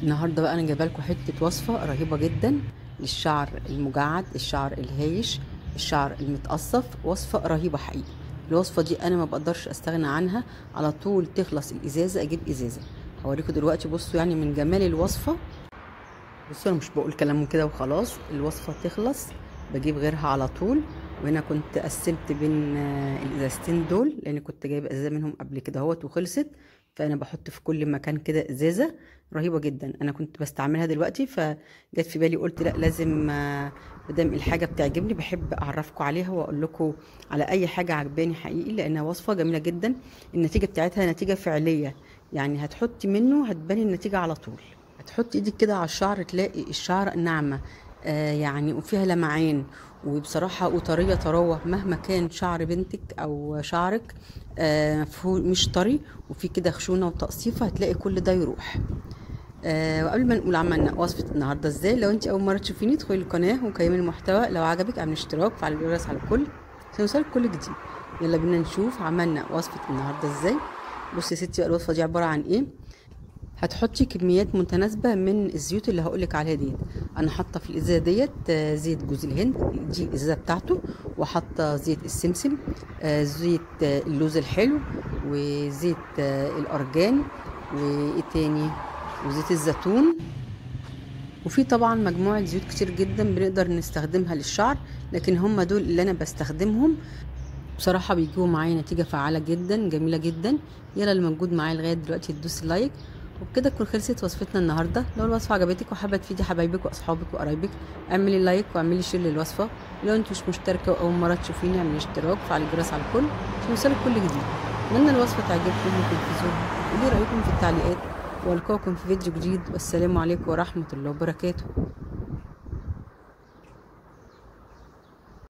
النهارده بقى انا جايبه لكم حته وصفه رهيبه جدا للشعر المجعد الشعر الهايش الشعر المتقصف وصفه رهيبه حقيقي الوصفه دي انا ما بقدرش استغنى عنها على طول تخلص الازازه اجيب ازازه هوريكم دلوقتي بصوا يعني من جمال الوصفه بصوا انا مش بقول كلام كده وخلاص الوصفه تخلص بجيب غيرها على طول وهنا كنت قسمت بين الازازتين دول لان كنت جايبه ازازه منهم قبل كده اهوت وخلصت فانا بحط في كل مكان كده ازازه رهيبه جدا انا كنت بستعملها دلوقتي فجت في بالي قلت لا لازم مادام الحاجه بتعجبني بحب اعرفكم عليها واقول لكم على اي حاجه عجباني حقيقي لانها وصفه جميله جدا النتيجه بتاعتها نتيجه فعليه يعني هتحطي منه هتبان النتيجه على طول هتحطي ايدك كده على الشعر تلاقي الشعر ناعمه آه يعني وفيها لمعان وبصراحة وطرية طراوة مهما كان شعر بنتك أو شعرك آه مش طري وفي كده خشونة وتقصيفة هتلاقي كل ده يروح آه وقبل ما نقول عملنا وصفة النهاردة ازاي لو انت أول مرة تشوفيني ادخلي القناة وكيمي المحتوى لو عجبك اعملي اشتراك وفعلي الجرس على الكل عشان يوصلك كل جديد يلا بينا نشوف عملنا وصفة النهاردة ازاي بصي يا ستي بقى الوصفة دي عبارة عن ايه هتحطي كميات متناسبه من الزيوت اللي هقولك عليها ديت انا حاطه في الازازه ديت زيت جوز الهند دي الازازه بتاعته وحاطه زيت السمسم زيت اللوز الحلو وزيت الارجان وايه تاني وزيت الزيتون وفي طبعا مجموعه زيوت كتير جدا بنقدر نستخدمها للشعر لكن هم دول اللي انا بستخدمهم بصراحة بيجيبوا معايا نتيجة فعالة جدا جميلة جدا يلا اللي موجود معايا لغاية دلوقتي تدوس لايك وبكده تكون خلصت وصفتنا النهارده لو الوصفه عجبتك وحابه تفيدي حبايبك واصحابك وقرايبك اعملي لايك واعملي شير للوصفه لو انت مش مشتركه واول مره تشوفيني اعملي اشتراك وفعلي الجرس على الكل عشان يوصلك كل جديد اتمنى الوصفه تعجبكم وتنفذوها قولي رايكم في التعليقات والقاكم في فيديو جديد والسلام عليكم ورحمه الله وبركاته